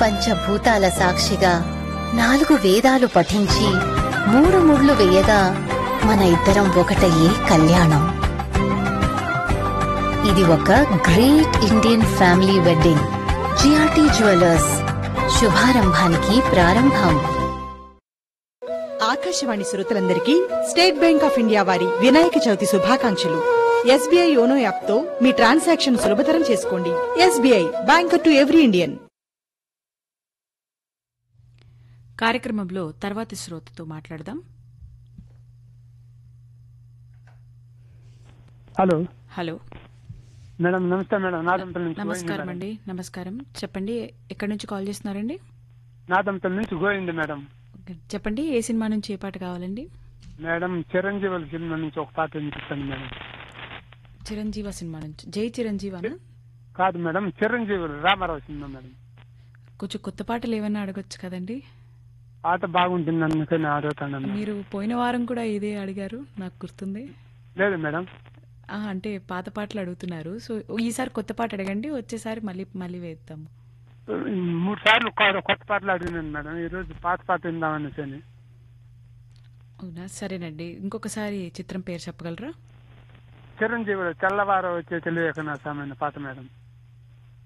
పంచభూతాల సాక్షిగా నాలుగు వేదాలు పఠించి మూడు ముళ్ళు వేయగా మన ఇద్దరం ఒకటయ్యే కళ్యాణం ఇది ఒక great Indian family wedding GRT Jewellers శుభారంభానికి ప్రారంభం ఆకాశవాణి శ్రోతలందరికీ స్టేట్ బ్యాంక్ ఆఫ్ ఇండియా వారి వినాయక చవితి శుభాకాంక్షలు ఎస్బీఐ యోనో యాప్ తో మీ ట్రాన్సాక్షన్ సులభతరం చేసుకోండి SBI banker to every Indian కార్యక్రమంలో తర్వాతి శ్రోతతో మాట్లాడదాం హలో హలో మేడం నమస్తే మేడం నాదంపల్లి నుంచి నమస్కారం గోవింద్ అండి నమస్కారం చెప్పండి ఎక్కడి నుంచి కాల్ చేస్తున్నారండి మేడం. నాదంపల్లి నుంచి గోవింద్ మేడం ఓకే, చెప్పండి ఏ సినిమా నుంచి ఏ పాట కావాలండి మేడం చిరంజీవుల సినిమా నుంచి ఒక పాట వినిపిస్తాను మేడం చిరంజీవ సినిమా నుంచి జై చిరంజీవనా కాదు మేడం చిరంజీవులు రామారావు సినిమా మేడం కొంచెం కొత్త పాటలు ఏమన్నా అడగొచ్చు కదండి పాట బాగుంటుంది అందుకని అడుగుతాను మేడం. మీరు పోయిన వారం కూడా ఇదే అడిగారు నాకు గుర్తుంది లేదు మేడం ఆ, అంటే పాత పాటలు అడుగుతున్నారు సో ఈసారి కొత్త పాట అడగండి వచ్చేసారి మళ్ళీ మళ్ళీ వేద్దాము మూడు సార్లు కొ- కొత్త పాటలు అడిగినాను మేడం ఈ రోజు పాత పాట విందామనేసి అని. అవునా సరేనండి ఇంకొకసారి చిత్రం పేరు చెప్పగలరా చిరంజీవులు తెల్లవారు వచ్చే తెలియక నా సామైన పాట మేడం